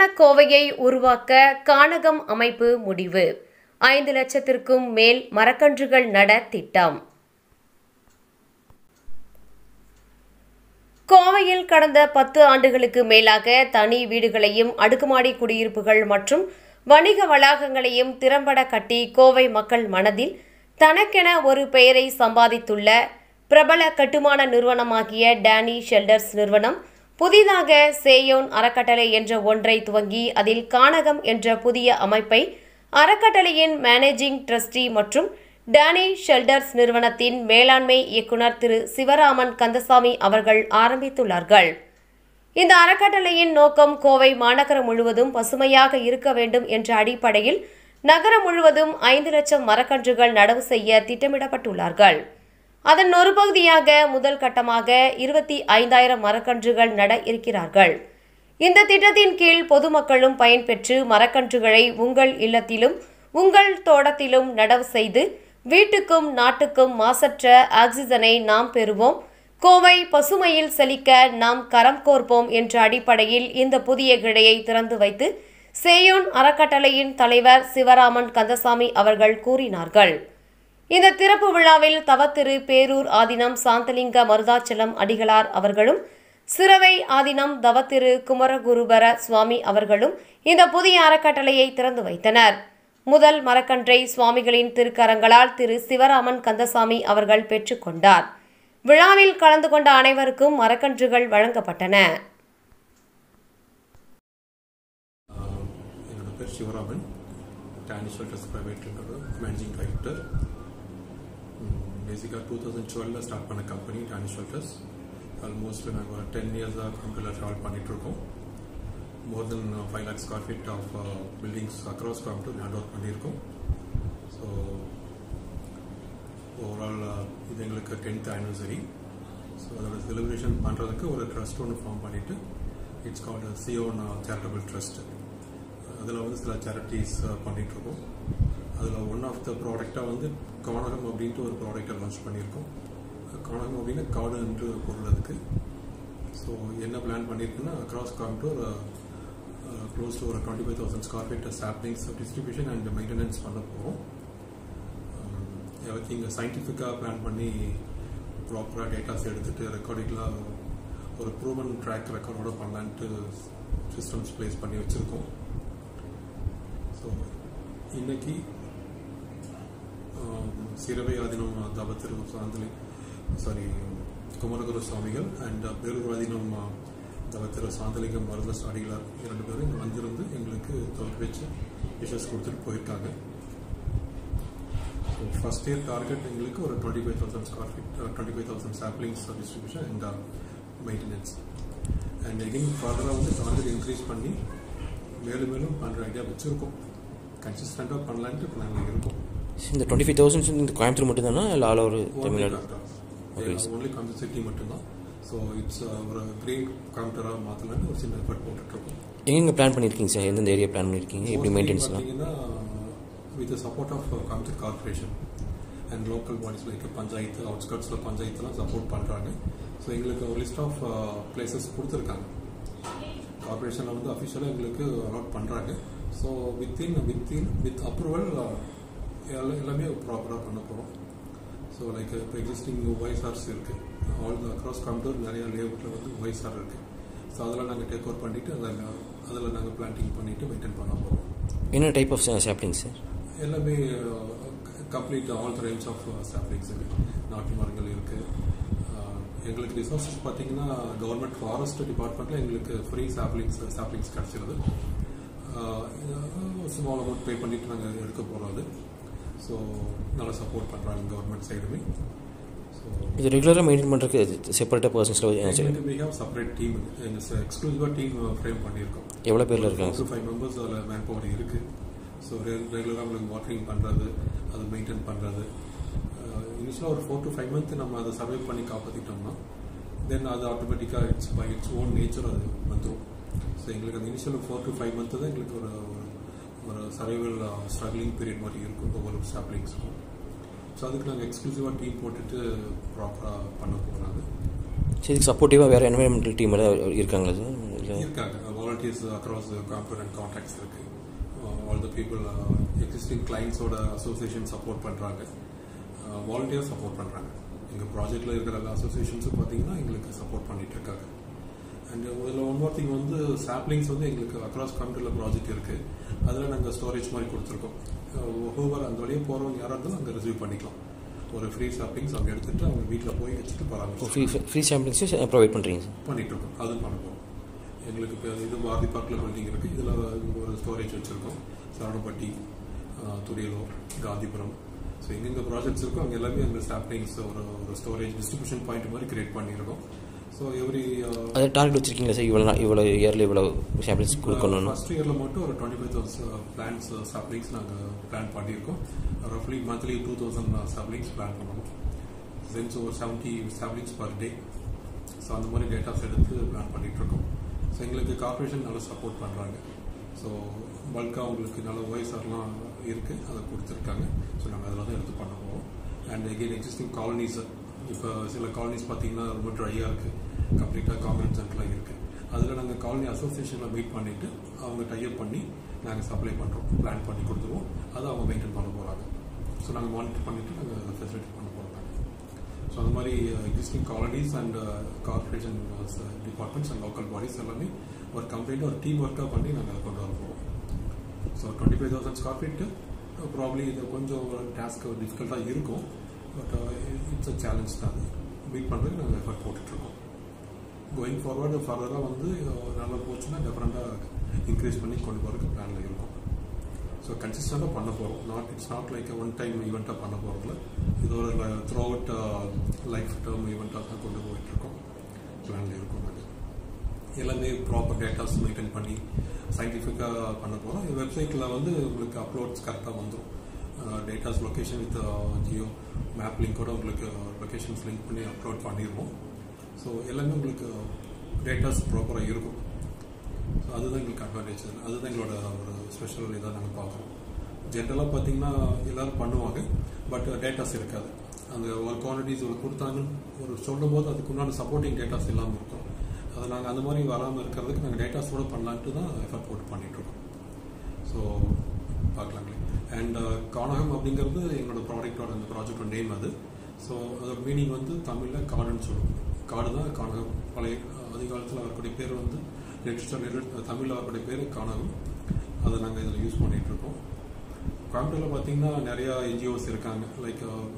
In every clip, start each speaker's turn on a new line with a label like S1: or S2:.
S1: கோவையை உருவாக்க கானகம் அமைப்பு முடிவு ஐந்து லட்சத்திற்கும் மேல் மரக்கன்றுகள் நட திட்டம் கோவையில் கடந்த பத்து ஆண்டுகளுக்கு மேலாக தனி வீடுகளையும் அடுக்குமாடி குடியிருப்புகள் மற்றும் வணிக வளாகங்களையும் திறம்பட கட்டி கோவை மக்கள் மனதில் தனக்கென ஒரு பெயரை சம்பாதித்துள்ள பிரபல கட்டுமான நிறுவனமாகிய டேனி ஷெல்டர்ஸ் நிறுவனம் புதிதாக சேயோன் அறக்கட்டளை என்ற ஒன்றை துவங்கி அதில் கானகம் என்ற புதிய அமைப்பை அறக்கட்டளையின் மேனேஜிங் ட்ரஸ்டி மற்றும் டேனி ஷெல்டர்ஸ் நிறுவனத்தின் மேலாண்மை இயக்குனர் திரு சிவராமன் கந்தசாமி அவர்கள் ஆரம்பித்துள்ளார்கள் இந்த அறக்கட்டளையின் நோக்கம் கோவை மாநகரம் முழுவதும் பசுமையாக இருக்க வேண்டும் என்ற அடிப்படையில் நகரம் முழுவதும் ஐந்து லட்சம் மரக்கன்றுகள் நடவு செய்ய திட்டமிடப்பட்டுள்ளார்கள் அதன் ஒரு பகுதியாக முதல் கட்டமாக இருபத்தி ஐந்தாயிரம் மரக்கன்றுகள் நட இருக்கிறார்கள் இந்த திட்டத்தின் கீழ் பொதுமக்களும் பயன்பெற்று மரக்கன்றுகளை உங்கள் இல்லத்திலும் உங்கள் தோட்டத்திலும் நடவு செய்து வீட்டுக்கும் நாட்டுக்கும் மாசற்ற ஆக்சிஜனை நாம் பெறுவோம் கோவை பசுமையில் செழிக்க நாம் கரம் கோர்ப்போம் என்ற அடிப்படையில் இந்த புதிய கிளையை திறந்து வைத்து சேயோன் அறக்கட்டளையின் தலைவர் சிவராமன் கந்தசாமி அவர்கள் கூறினார்கள் இந்த திறப்பு விழாவில் தவத்திரு பேரூர் ஆதினம் சாந்தலிங்க மருதாச்சலம் அடிகளார் அவர்களும் சிறவை ஆதினம் தவத்திரு குமரகுருபர சுவாமி அவர்களும் இந்த புதிய அறக்கட்டளையை திறந்து வைத்தனர் முதல் மரக்கன்றை சுவாமிகளின் திருக்கரங்களால் திரு சிவராமன் கந்தசாமி அவர்கள் பெற்றுக்கொண்டார் விழாவில் கலந்து கொண்ட அனைவருக்கும் மரக்கன்றுகள் வழங்கப்பட்டன
S2: என்னோட பேர் சிவராமன் டானி ஷெல்டர்ஸ் ப்ரைவேட்டோட மேனேஜிங் டைரக்டர் பேசிக்காக டூ தௌசண்ட் டுவெலில் ஸ்டார்ட் பண்ண கம்பெனி டானி ஷெல்டர்ஸ் ஆல்மோஸ்ட் நாங்கள் ஒரு டென் இயர்ஸாக கம்பெனியில் ட்ராவல் பண்ணிகிட்ருக்கோம் more than five lakh square feet of buildings across Coimbatore hand over பண்ணியிருக்கோம் ஸோ ஓவரால் இது எங்களுக்கு டென்த் ஆனிவர்சரி ஸோ அதோட செலிப்ரேஷன் பண்ணுறதுக்கு ஒரு ட்ரஸ்ட் ஒன்று ஃபார்ம் பண்ணிவிட்டு it's called Zion charitable trust அதில் வந்து சில சேரிட்டிஸ் பண்ணிகிட்ருக்கோம் அதில் ஒன் ஆஃப் த ப்ராடக்டாக வந்து கானகம் அப்படின்ட்டு ஒரு ப்ராடக்டை லான்ச் பண்ணியிருக்கோம் கானகம் அப்படின்னா காடு என்று பொருள் அதுக்கு ஸோ என்ன பிளான் பண்ணியிருக்குன்னா அக்ராஸ் காம்பூர் க்ளோஸ் டு ஒரு twenty five thousand square feet saplings distribution and maintenance பண்ண போகிறோம் எவ்ரிதிங் சயின்டிஃபிக்காக பிளான் பண்ணி ப்ராப்பராக டேட்டாஸ் எடுத்துகிட்டு ரெக்கார்டிங்லாம் ஒரு ப்ரூவன் ட்ராக் ரெக்கார்டோட பண்ணலான்ட்டு சிஸ்டம்ஸ் ப்ளேஸ் பண்ணி வச்சுருக்கோம் ஸோ இன்னைக்கு சிறவை ஆதீனம் தபத்திரு சாந்தலி சாரி குமரகுரு சுவாமிகள் அண்ட் பேரூர் ஆதீனம் தவத்திர சாந்தலிங்கம் மருதஸ் அடிகளார் இரண்டு பேரும் இங்கே வந்திருந்து எங்களுக்கு தொகுப்பு வச்சு விஷஸ் கொடுத்துட்டு போயிருக்காங்க ஸோ ஃபர்ஸ்ட் இயர் டார்கெட் எங்களுக்கு ஒரு twenty five thousand square feet twenty five thousand saplings distribution and maintenance and again ஃபர்தராக வந்து டார்கெட் இன்க்ரீஸ் பண்ணி மேலும் மேலும் பண்ணுற ஐடியா வச்சுருக்கோம் கன்சிஸ்டண்ட்டாக பண்ணலான்ட்டு பிளானில் இருக்கும்
S3: இந்த டுவெண்ட்டி ஃபைவ் தௌசண்ட் இந்த கோயம்புத்தூர் மட்டும்தானா இல்லை ஆல் ஓவர் தமிழ்நாடு
S2: ஒன்லி காம்பி சிட்டி மட்டும்தான் ஸோ இட்ஸ் ஒரு கிரீன் காம்புட்டராக மாற்றலான்னு ஒரு சின்ன எஃபர்ட் போட்டுட்ருக்கோம்
S3: எங்கெங்கே பிளான் பண்ணியிருக்கீங்க சார் எந்தெந்த ஏரியா பிளான் பண்ணியிருக்கீங்க எப்படி மெயின்டெனன்ஸ்லாம்
S2: பார்த்தீங்கன்னா with support of Coimbatore corporation and local bodies like panchayat அவுட்ஸ்கட்ஸில் பஞ்சாயத்துலாம் சப்போர்ட் பண்ணுறாங்க ஸோ எங்களுக்கு ஒரு லிஸ்ட் ஆஃப் பிளேசஸ் கொடுத்துருக்காங்க கார்பரேஷனில் வந்து அஃபிஷியலாக எங்களுக்கு அலாட் பண்ணுறாங்க so within within with approval எல்லாமே ப்ராப்பராக பண்ண போகிறோம் ஸோ லைக் இப்போ எக்ஸிஸ்டிங் ஒய்எஸ்ஆர்ஸ் இருக்குது ஆல் த அக்ராஸ் காம்பூர் நிறைய லேஅவுட்டில் வந்து ஒய்எஸ்ஆர் இருக்குது ஸோ அதெல்லாம் நாங்கள் டேக் ஓவர் பண்ணிவிட்டு அதில் அதில் நாங்கள் பிளான்டிங் பண்ணிவிட்டு மெயின்டைன் பண்ண போகிறோம்
S3: என்ன டைப் ஆஃப் சாப்ளிங் சார்
S2: எல்லாமே complete all range of saplings இருக்குது நாட்டு மரங்கள் இருக்குது எங்களுக்கு ரிசோர்ஸஸ் பார்த்தீங்கன்னா கவர்மெண்ட் ஃபாரஸ்ட் டிபார்ட்மெண்ட்டில் எங்களுக்கு ஃப்ரீ சாப்ளிங்ஸ் சாப்ளிங்ஸ் கிடச்சிருது ஸ்மால் அமௌண்ட் பே பண்ணிட்டு நாங்கள் எடுக்க போகிறோம் அது ஸோ நல்லா சப்போர்ட் பண்ணுறாங்க கவர்மெண்ட் சைடுமே ஸோ
S3: இது ரெகுலராக மெயின்டைன் பண்ணுறதுக்கு செப்பரேட்டாக பர்சன்ஸில்
S2: எங்களுக்கு we have செப்பரேட் டீம் எங்கள் எக்ஸ்க்ளூசிவாக டீம் ஃப்ரேம் பண்ணியிருக்கோம்
S3: எவ்வளோ பேரில் இருக்காங்க
S2: ஃபோர் ஃபைவ் மெம்பர்ஸ் அதில் மேன் பவர் இருக்குது ஸோ ரெகுலராக உங்களுக்கு வாட்டரிங் பண்ணுறது அதை மெயின்டைன் பண்ணுறது இனிஷியலாக ஒரு ஃபோர் டு ஃபைவ் மந்த் நம்ம அதை சர்வை பண்ணி காப்பாற்றிட்டோம்னா தென் அது ஆட்டோமேட்டிக்காக it's by its own nature அது வந்துடும் ஸோ எங்களுக்கு அந்த initial four to five month தான் எங்களுக்கு ஒரு ஒரு- ஒரு சர்வைவல் ஸ்ட்ரகிளிங் பீரியட் மாதிரி இருக்கும் ஒவ்வொரு சாப்ளிங்ஸுக்கும் ஸோ அதுக்கு நாங்கள் எக்ஸ்க்ளூசிவாக டீம் போட்டுட்டு ப்ராப்பராக பண்ண போகிறாங்க
S3: சரி இதுக்கு சப்போர்ட்டிவாக வேறு என்வரன்மெண்டல் டீம் ஏதாவது இருக்காங்களா சார் இல்லை
S2: இருக்காங்க volunteer work is across Coimbatore and கான்டாக்ட்ஸ் இருக்கு ஆல் த பீப்புள் எக்ஸிஸ்டிங் கிளைண்ட்ஸோட அசோசியேஷன் சப்போர்ட் பண்ணுறாங்க வாலண்டியர் சப்போர்ட் பண்ணுறாங்க எங்கள் ப்ராஜெக்டில் இருக்கிற எல்லா அசோசியேஷன்ஸும் பார்த்தீங்கன்னா எங்களுக்கு சப்போர்ட் பண்ணிட்டு இருக்காங்க அண்ட் இதில் ஒன் மோர் திங் வந்து சாப்ளிங்ஸ் வந்து எங்களுக்கு அக்ராஸ் கம்ப்யூட்டரில் ப்ராஜெக்ட் இருக்குது அதில் நாங்கள் ஸ்டோரேஜ் மாதிரி கொடுத்துருக்கோம் ஹூவர் அந்த வழியாக போகிறவங்க யாராக இருந்தாலும் அங்கே ரிசீவ் பண்ணிக்கலாம் ஒரு ஃப்ரீ சாப்ளிங்ஸ் அவங்க எடுத்துகிட்டு அவங்க வீட்டில் போய் வச்சுட்டு பராமரிச்சு
S3: ஃப்ரீ ஃப்ரீ சாம்பிளிங்ஸும் ப்ரொவைட் பண்ணுறீங்க சார்
S2: பண்ணிட்டு இருக்கோம் அதுவும் பண்ண போகிறோம் எங்களுக்கு இப்போ இது பாரதி பார்க்கில் பில்டிங் இருக்குது இதில் ஒரு ஸ்டோரேஜ் வச்சுருக்கோம் சரவணப்பட்டி ஆஹ், துடியலூர் காந்திபுரம் ஸோ எங்கெங்க ப்ராஜெக்ட்ஸ் இருக்கோ அங்கே எல்லாமே அந்த சாப்ளிங்ஸ் ஒரு ஒரு ஸ்டோரேஜ் டிஸ்ட்ரிபியூஷன் பாயிண்ட் மாதிரி கிரியேட் பண்ணியிருக்கோம் ஸோ எவ்ரி
S3: அது டார்கெட் வச்சிருக்கீங்களா சார் இவ்வளோ இவ்வளோ இயர்ல இவ்வளோ சாம்பிள்ஸ் கொடுக்கணும்னு
S2: ஃபர்ஸ்ட் இயரில் மட்டும் ஒரு twenty five thousand plans saplings நாங்கள் பிளான் பண்ணியிருக்கோம் ரஃப்லி monthly two thousand saplings plan பண்ணணும் தென்ஸ் ஒரு seventy saplings per day so அந்த மாதிரி டேட்டாஸ் எடுத்து பிளான் பண்ணிட்டு இருக்கோம் ஸோ எங்களுக்கு கார்பரேஷன் நல்லா சப்போர்ட் பண்ணுறாங்க ஸோ பல்காக உங்களுக்கு நல்ல ஓஎஸ்ஆர்லாம் இருக்குது அதை கொடுத்துருக்காங்க ஸோ நாங்கள் அதில் தான் எடுத்து பண்ண போகிறோம் அண்ட் எகெயின் எக்ஸிஸ்டிங் காலனிஸ் இப்போ சில காலனிஸ் பார்த்தீங்கன்னா ரொம்ப ட்ரையாக இருக்குது கம்ப்ளீட்டாக காங்கிரீட் சென்டர்லாம் இருக்குது அதில் நாங்கள் காலனி அசோசியேஷனில் மீட் பண்ணிவிட்டு அவங்க டைப் பண்ணி நாங்கள் சப்ளை பண்ணுறோம் பிளான் பண்ணி கொடுத்துருவோம் அதை அவங்க மெயின்டைன் பண்ண போகிறாங்க ஸோ நாங்கள் மானிட்டர் பண்ணிவிட்டு நாங்கள் அதை ஃபெசிலிட்டி பண்ண போகிறோம் ஸோ அந்த மாதிரி existing colonies and corporation departments and local bodies எல்லாமே ஒரு கம்ப்ளீட்டாக ஒரு டீம் ஒர்க்காக பண்ணி நாங்கள் அதை கொண்டு வர போகிறோம் so twenty five thousand square feet probably இது கொஞ்சம் டாஸ்க் டிஃபிகல்ட்டாக இருக்கும் பட் இட்ஸ் அ சேலஞ்ச் தான் அது மீட் பண்ணுறதுக்கு நாங்கள் எஃபர்ட் போட்டுட்ருக்கோம் கோயிங் ஃபார்வர்டு ஃபர்தராக வந்து uh, நல்லா போச்சுன்னா டெஃபரெண்ட்டாக இன்க்ரீஸ் பண்ணி கொண்டு போகிறதுக்கு பிளானில் இருக்கும் ஸோ கன்சிஸ்டண்டாக பண்ண போகிறோம் not it's not like one time ஈவெண்ட்டாக பண்ண போகிறதுல இது ஒரு த்ரூ அவுட் லைஃப் டேர்ம் ஈவெண்ட்டாக தான் கொண்டு போயிட்டுருக்கோம் பிளானில் இருக்கும் அது எல்லாமே ப்ராப்பர் டேட்டாஸ் மெயின்டைன் பண்ணி சயின்டிஃபிக்காக பண்ண போகிறோம் வெப்சைட்டில் வந்து உங்களுக்கு அப்லோட்ஸ் கரெக்டாக வந்துடும் datas location with geo map லிங்கோட உங்களுக்கு லொக்கேஷன்ஸ் லிங்க் பண்ணி அப்லோட் பண்ணிடுவோம் ஸோ எல்லாமே உங்களுக்கு டேட்டாஸ் ப்ராப்பராக இருக்கும் ஸோ அதுதான் எங்களுக்கு அட்வான்டேஜ் அதுதான் எங்களோட ஒரு ஸ்பெஷல் இதாக நாங்கள் பார்க்குறோம் ஜென்ரலாக பார்த்தீங்கன்னா எல்லாரும் பண்ணுவாங்க பட் டேட்டாஸ் இருக்காது அந்த ஒரு குவான்டிட்டிஸ் ஒரு கொடுத்தாங்கன்னு ஒரு சொல்லும் போது அதுக்கு உண்டான சப்போர்ட்டிங் டேட்டாஸ் இல்லாமல் இருக்கும் அதை நாங்கள் அந்த மாதிரி வராமல் இருக்கிறதுக்கு நாங்கள் டேட்டாஸோட பண்ணலான்ட்டு தான் எஃபர்ட் போட்டு பண்ணிகிட்ருக்கோம் ஸோ பார்க்கலாங்களே அண்ட் கானகம் அப்படிங்கிறது எங்களோட ப்ராடக்டோட அந்த ப்ராஜெக்டோட நேம் அது ஸோ அதோட மீனிங் வந்து தமிழில் காடுன்னு சொல்லுவோம் காடு தான் கானகம் பழைய அதிகாலத்தில் வரக்கூடிய பேர் வந்து லிட்ரேச்சர் தமிழில் வரக்கூடிய பேர் கானகம் அதை நாங்கள் இதில் யூஸ் பண்ணிகிட்டு இருக்கோம் கோயம்புத்தூரில் பார்த்தீங்கன்னா நிறையா என்ஜிஓஸ் இருக்காங்க லைக்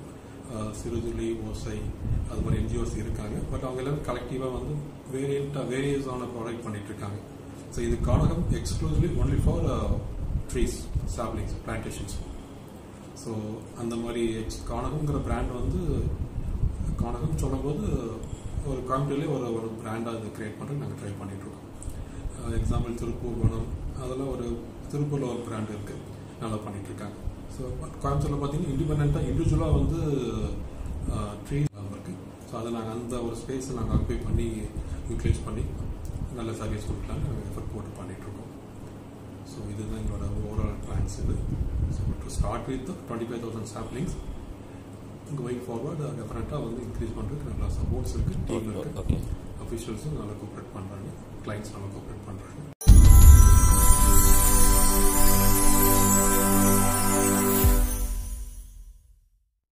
S2: சிறுதுளி ஓசை அது மாதிரி என்ஜிஓஸ் இருக்காங்க பட் அவங்க எல்லாமே கலெக்டிவாக வந்து வேரியண்ட்டாக வேரியஸான ப்ராடக்ட் பண்ணிட்டு இருக்காங்க ஸோ இது Kaanagam exclusively only for trees saplings plantations so அந்த மாதிரி எக்ஸ் கானகம்ங்கிற பிராண்ட் வந்து கானகம் சொல்லும்போது ஒரு கோயம்புத்தூர்லேயே ஒரு ஒரு பிராண்டாக அதை கிரியேட் பண்ணுறது நாங்கள் ட்ரை பண்ணிட்டு இருக்கோம் எக்ஸாம்பிள் திருப்பூர் வனம் அதெல்லாம் ஒரு திருப்பூரில் ஒரு பிராண்ட் இருக்குது நல்லா பண்ணிட்டு இருக்காங்க ஸோ கோயம்புத்தூரில் பார்த்தீங்கன்னா இண்டிபெண்ட்டாக இண்டிவிஜுவலாக வந்து ட்ரீ இருக்குது ஸோ அதை நாங்கள் அந்த ஒரு ஸ்பேஸை நாங்கள் ஆக்குபை பண்ணி யூட்டிலைஸ் பண்ணி நல்ல சர்வீஸ் கொடுக்கலான்னு நாங்கள் எஃபர்ட் போட்டு பண்ணிட்டு இருக்கோம் ஸோ இதுதான் எங்களோட ஓவரால் பிளான்ஸ் இது so to start with twenty five thousand saplings going forward டெஃபரெண்ட்டாக வந்து இன்க்ரீஸ் பண்ணுறதுக்கு நல்லா சப்போர்ட்ஸ் இருக்குது டீம் இருக்குது
S3: ஓகே
S2: அஃபிஷியல்ஸும் நல்லா கோஆப்ரேட் பண்ணுறாங்க கிளைண்ட்ஸ் நல்லா கோஆப்ரேட் பண்ணுறாங்க